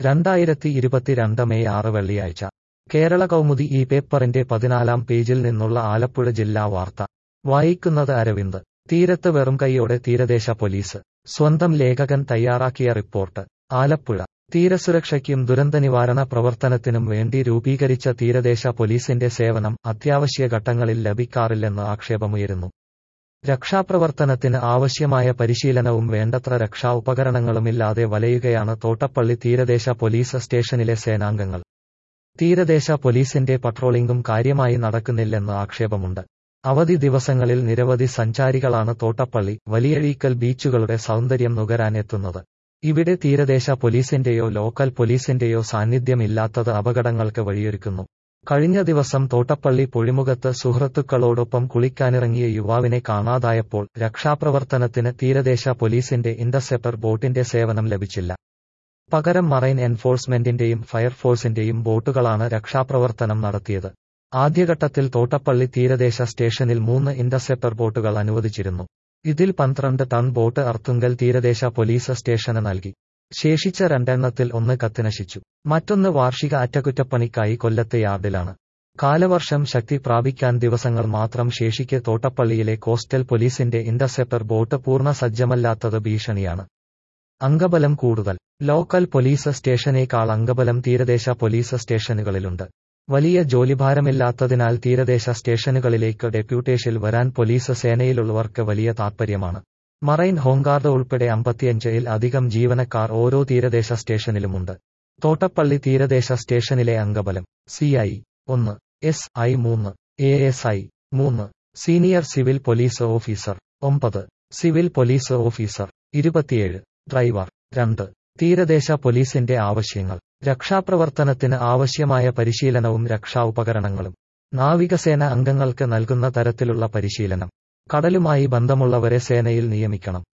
രണ്ടായിരത്തി ഇരുപത്തിരണ്ട് മെയ് ആറ് വെള്ളിയാഴ്ച കേരള കൗമുദി ഈ പേപ്പറിന്റെ പതിനാലാം പേജിൽ നിന്നുള്ള ആലപ്പുഴ ജില്ലാ വാർത്ത വായിക്കുന്നത് അരവിന്ദ് തീരത്ത് വെറും കൈയോടെ തീരദേശ പോലീസ് സ്വന്തം ലേഖകൻ തയ്യാറാക്കിയ റിപ്പോർട്ട് ആലപ്പുഴ തീരസുരക്ഷയ്ക്കും ദുരന്തനിവാരണ പ്രവർത്തനത്തിനും വേണ്ടി രൂപീകരിച്ച തീരദേശ പോലീസിന്റെ സേവനം അത്യാവശ്യ ഘട്ടങ്ങളിൽ ലഭിക്കാറില്ലെന്ന് ആക്ഷേപമുയരുന്നു രക്ഷാപ്രവർത്തനത്തിന് ആവശ്യമായ പരിശീലനവും വേണ്ടത്ര രക്ഷാ ഉപകരണങ്ങളുമില്ലാതെ വലയുകയാണ് തോട്ടപ്പള്ളി തീരദേശ പോലീസ് സ്റ്റേഷനിലെ സേനാംഗങ്ങൾ തീരദേശ പോലീസിന്റെ പട്രോളിംഗും കാര്യമായി നടക്കുന്നില്ലെന്ന് ആക്ഷേപമുണ്ട് അവധി ദിവസങ്ങളിൽ നിരവധി സഞ്ചാരികളാണ് തോട്ടപ്പള്ളി വലിയഴീക്കൽ ബീച്ചുകളുടെ സൗന്ദര്യം നുകരാൻ എത്തുന്നത് ഇവിടെ തീരദേശ പോലീസിന്റെയോ ലോക്കൽ പോലീസിന്റെയോ സാന്നിധ്യമില്ലാത്തത് അപകടങ്ങൾക്ക് വഴിയൊരുക്കുന്നു കഴിഞ്ഞ ദിവസം തോട്ടപ്പള്ളി പൊഴിമുഖത്ത് സുഹൃത്തുക്കളോടൊപ്പം കുളിക്കാനിറങ്ങിയ യുവാവിനെ കാണാതായപ്പോൾ രക്ഷാപ്രവർത്തനത്തിന് തീരദേശ പോലീസിന്റെ ഇന്റർസെപ്റ്റർ ബോട്ടിന്റെ സേവനം ലഭിച്ചില്ല പകരം മറൈൻ എൻഫോഴ്സ്മെന്റിന്റെയും ഫയർഫോഴ്സിന്റെയും ബോട്ടുകളാണ് രക്ഷാപ്രവർത്തനം നടത്തിയത് ആദ്യഘട്ടത്തിൽ തോട്ടപ്പള്ളി തീരദേശ സ്റ്റേഷനിൽ മൂന്ന് ഇന്റർസെപ്റ്റർ ബോട്ടുകൾ അനുവദിച്ചിരുന്നു ഇതിൽ പന്ത്രണ്ട് ടൺ ബോട്ട് അർത്തുങ്കൽ തീരദേശ പോലീസ് സ്റ്റേഷന് നൽകി ശേഷിച്ച രണ്ടെണ്ണത്തിൽ ഒന്ന് കത്തിനശിച്ചു മറ്റൊന്ന് വാർഷിക അറ്റകുറ്റപ്പണിക്കായി കൊല്ലത്തെ യാർഡിലാണ് കാലവർഷം ശക്തി പ്രാപിക്കാൻ ദിവസങ്ങൾ മാത്രം ശേഷിക്കെ തോട്ടപ്പള്ളിയിലെ കോസ്റ്റൽ പോലീസിന്റെ ഇന്റർസെപ്റ്റർ ബോട്ട് പൂർണ്ണ സജ്ജമല്ലാത്തത് ഭീഷണിയാണ് അംഗബലം കൂടുതൽ ലോക്കൽ പോലീസ് സ്റ്റേഷനേക്കാൾ അംഗബലം തീരദേശ പോലീസ് സ്റ്റേഷനുകളിലുണ്ട് വലിയ ജോലിഭാരമില്ലാത്തതിനാൽ തീരദേശ സ്റ്റേഷനുകളിലേക്ക് ഡെപ്യൂട്ടേഷനിൽ വരാൻ പോലീസ് സേനയിലുള്ളവർക്ക് വലിയ താൽപ്പര്യമാണ് മറൈൻ ഹോംഗാർഡ് ഉൾപ്പെടെ അമ്പത്തിയഞ്ചിൽ അധികം ജീവനക്കാർ ഓരോ തീരദേശ സ്റ്റേഷനിലുമുണ്ട് തോട്ടപ്പള്ളി തീരദേശ സ്റ്റേഷനിലെ അംഗബലം സി ഐ ഒന്ന് എസ് ഐ മൂന്ന് എ എസ് ഐ മൂന്ന് സീനിയർ സിവിൽ പോലീസ് ഓഫീസർ ഒമ്പത് സിവിൽ പോലീസ് ഓഫീസർ ഇരുപത്തിയേഴ് ഡ്രൈവർ രണ്ട് തീരദേശ പോലീസിന്റെ ആവശ്യങ്ങൾ രക്ഷാപ്രവർത്തനത്തിന് ആവശ്യമായ പരിശീലനവും രക്ഷാ ഉപകരണങ്ങളും നാവികസേന അംഗങ്ങൾക്ക് നൽകുന്ന തരത്തിലുള്ള പരിശീലനം കടലുമായി ബന്ധമുള്ളവരെ സേനയിൽ നിയമിക്കണം